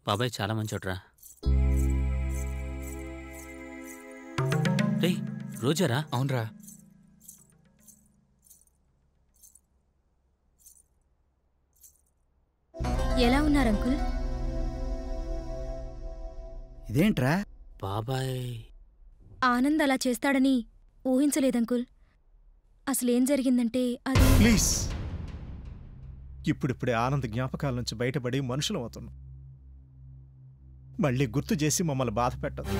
బాబాయ్ చాలా మంచోట్రా రే రోజారా అవునరా ఎలా ఉన్నారు అంకుల్ ఇదేంట్రా బాబాయ్ ఆనంద్ అలా చేస్తాడని ఊహించలేదంకుల్ అసలేం జరిగిందంటే అది ప్లీజ్ ఇప్పుడిప్పుడే ఆనంద్ జ్ఞాపకాల నుంచి బయటపడి మనుషులం అవుతున్నాం మళ్ళీ గుర్తు చేసి మమ్మల్ని బాధ పెట్టదు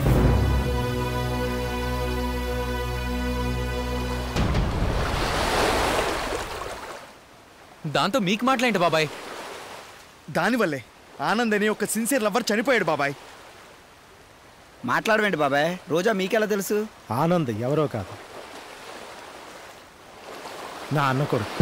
దాంతో మీకు మాట్లాడండి బాబాయ్ దానివల్లే ఆనంద్ అని ఒక సిన్సియర్ లవ్వర్ చనిపోయాడు బాబాయ్ మాట్లాడవేంటి బాబాయ్ రోజా మీకెలా తెలుసు ఆనంద్ ఎవరో కాదు నా అన్న కొడుకు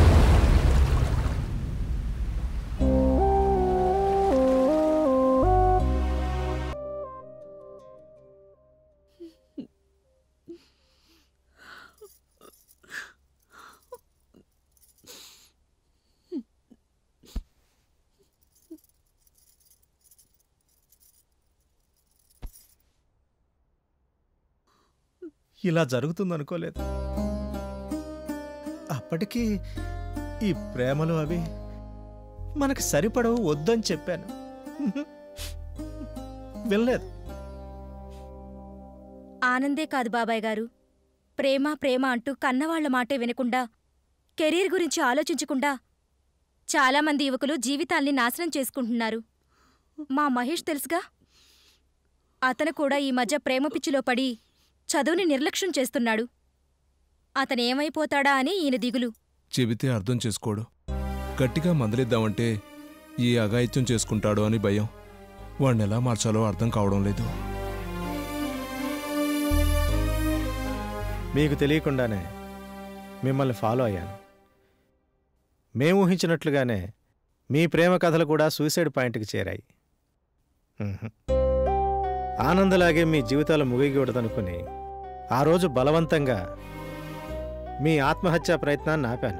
ఇలా జరుగుతుందనుకోలేదు అప్పటికి ఈ ప్రేమలు అవి మనకు సరిపడవు వద్దని చెప్పాను వెళ్ళలేదు ఆనందే కాదు బాబాయ్ గారు ప్రేమ ప్రేమ అంటూ కన్నవాళ్ల మాటే వినకుండా కెరీర్ గురించి ఆలోచించకుండా చాలామంది యువకులు జీవితాల్ని నాశనం చేసుకుంటున్నారు మా మహేష్ తెలుసుగా అతను కూడా ఈ మధ్య ప్రేమ పిచ్చిలో పడి చదువుని నిర్లక్ష్యం చేస్తున్నాడు అతనేమైపోతాడా అని ఈయన దిగులు చెబితే అర్థం చేసుకోడు గట్టిగా మందలిద్దామంటే ఈ అఘాయిత్యం చేసుకుంటాడు అని భయం వాడిని ఎలా మార్చాలో అర్థం కావడం లేదు మీకు తెలియకుండానే మిమ్మల్ని ఫాలో అయ్యాను మేము ఊహించినట్లుగానే మీ ప్రేమ కథలు కూడా సూసైడ్ పాయింట్కి చేరాయి ఉహుం. ఆనందలాగే మీ జీవితాలు ముగియకూడదనుకుని ఆ రోజు బలవంతంగా మీ ఆత్మహత్యా ప్రయత్నాన్ని ఆపాను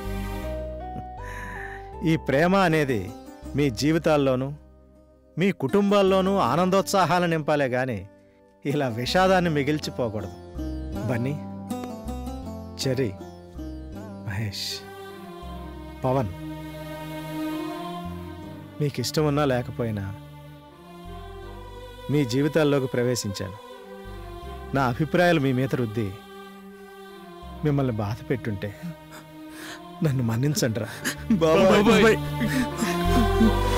ఈ ప్రేమ అనేది మీ జీవితాల్లోనూ మీ కుటుంబాల్లోనూ ఆనందోత్సాహాలను నింపాలే గాని ఇలా విషాదాన్ని మిగిల్చిపోకూడదు బన్నీ చెర్రీ మహేష్ పవన్ మీకు ఇష్టం ఉన్నా లేకపోయినా మీ జీవితాల్లోకి ప్రవేశించాను నా అభిప్రాయాలు మీ మీద రుద్ది మిమ్మల్ని బాధ పెట్టుంటే నన్ను మన్నించండి రా బాబాయ్